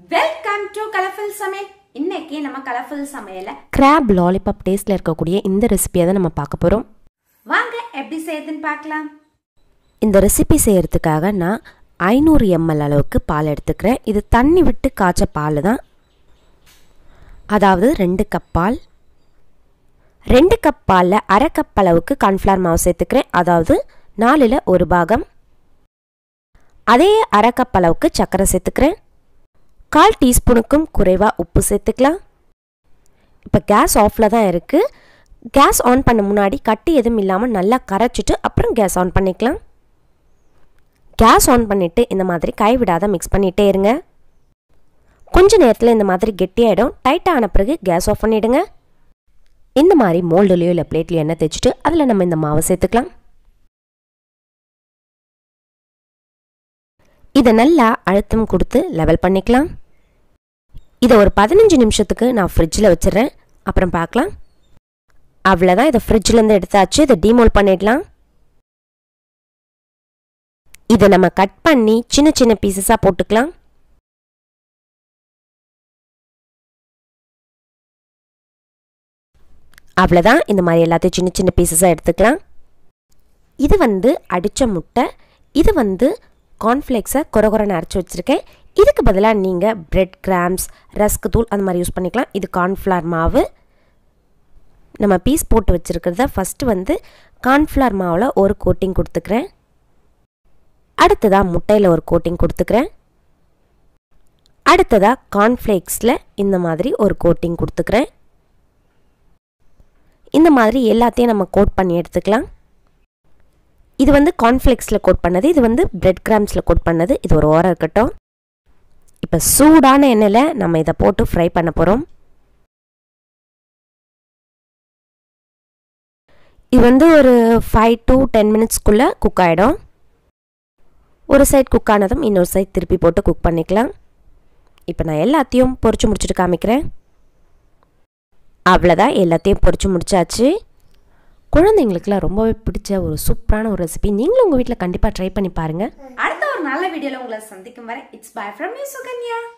welcome to colourful சமையல் இன்னைக்கு நம்ம கலர்ஃபுல் சமையல கிராப் லாலிபாப் டேஸ்ட்டில் இருக்கக்கூடிய இந்த ரெசிபியை தான் நம்ம பார்க்க போகிறோம் வாங்க எப்படி செய்யுதுன்னு பார்க்கலாம் இந்த ரெசிபி செய்கிறதுக்காக நான் ஐநூறு எம்எல் அளவுக்கு பால் எடுத்துக்கிறேன் இது தண்ணி விட்டு காய்ச்ச பால் தான் அதாவது ரெண்டு கப் பால் ரெண்டு கப் பாலில் அரை கப் அளவுக்கு கார்ன்ஃப்ளவர் மாவு சேர்த்துக்கிறேன் அதாவது நாலில் ஒரு பாகம் அதே அரை கப் அளவுக்கு சர்க்கரை சேர்த்துக்கிறேன் கால் டீஸ்பூனுக்கும் குறைவாக உப்பு சேர்த்துக்கலாம் இப்போ கேஸ் ஆஃபில் தான் இருக்குது கேஸ் ஆன் பண்ண முன்னாடி கட்டி எதுவும் இல்லாமல் நல்லா கரைச்சிட்டு அப்புறம் கேஸ் ஆன் பண்ணிக்கலாம் கேஸ் ஆன் பண்ணிவிட்டு இந்த மாதிரி கைவிடாத மிக்ஸ் பண்ணிகிட்டே இருங்க கொஞ்ச நேரத்தில் இந்த மாதிரி கெட்டியாயிடும் டைட்டாக ஆன பிறகு கேஸ் ஆஃப் பண்ணிவிடுங்க இந்த மாதிரி மோல்டுலேயோ இல்லை பிளேட்லையோ எண்ணெய் தேய்ச்சிட்டு அதில் நம்ம இந்த மாவை சேர்த்துக்கலாம் இதை நல்லா அழுத்தம் கொடுத்து லெவல் பண்ணிக்கலாம் இதை ஒரு பதினஞ்சு நிமிஷத்துக்கு நான் ஃப்ரிட்ஜில் வச்சிடுறேன் அப்புறம் பார்க்கலாம் அவ்வளோதான் இதை ஃப்ரிட்ஜ்லேருந்து எடுத்தாச்சு இதை டீமோல் பண்ணிடலாம் இதை நம்ம கட் பண்ணி சின்ன சின்ன பீசஸாக போட்டுக்கலாம் அவ்வளோதான் இந்த மாதிரி எல்லாத்தையும் சின்ன சின்ன பீசஸாக எடுத்துக்கலாம் இது வந்து அடித்த முட்டை இது வந்து கார்ன்ஃப்ளேக்ஸை கொரகொரன்னு அரைச்சி வச்சுருக்கேன் இதுக்கு பதிலாக நீங்கள் பிரெட் கிராம்ஸ் ரஸ்க் தூள் அந்த மாதிரி யூஸ் பண்ணிக்கலாம் இது கார்ன்ஃப்ளவர் மாவு நம்ம பீஸ் போட்டு வச்சுருக்கிறத ஃபஸ்ட்டு வந்து கார்ன்ஃப்ளவர் மாவில் ஒரு கோட்டிங் கொடுத்துக்கிறேன் அடுத்ததாக முட்டையில் ஒரு கோட்டிங் கொடுத்துக்கிறேன் அடுத்ததாக கார்ன்ஃப்ளேக்ஸில் இந்த மாதிரி ஒரு கோட்டிங் கொடுத்துக்கிறேன் இந்த மாதிரி எல்லாத்தையும் நம்ம கோட் பண்ணி எடுத்துக்கலாம் இது வந்து கார்ன்ஃப்ளெக்ஸில் கோட் பண்ணது இது வந்து பிரெட் கிராம்ஸில் கோட் பண்ணது இது ஒரு ஓரம் இருக்கட்டும் இப்போ சூடான எண்ணெயில் நம்ம இதை போட்டு ஃப்ரை பண்ண போகிறோம் இது வந்து ஒரு ஃபைவ் டு டென் மினிட்ஸ்க்குள்ளே குக் ஆகிடும் ஒரு சைட் குக் ஆனதும் இன்னொரு சைட் திருப்பி போட்டு குக் பண்ணிக்கலாம் இப்போ நான் எல்லாத்தையும் பொரிச்சு முடிச்சுட்டு காமிக்கிறேன் அவ்வளோதான் எல்லாத்தையும் பொரிச்சு முடிச்சாச்சு குழந்தைங்களுக்குலாம் ரொம்பவே பிடிச்ச ஒரு சூப்பரான ஒரு ரெசிபி நீங்களும் உங்கள் வீட்டில் கண்டிப்பாக ட்ரை பண்ணி பாருங்கள் அடுத்த ஒரு நல்ல வீடியோல உங்களை சந்திக்கும் வரை it's bye from you Sukanya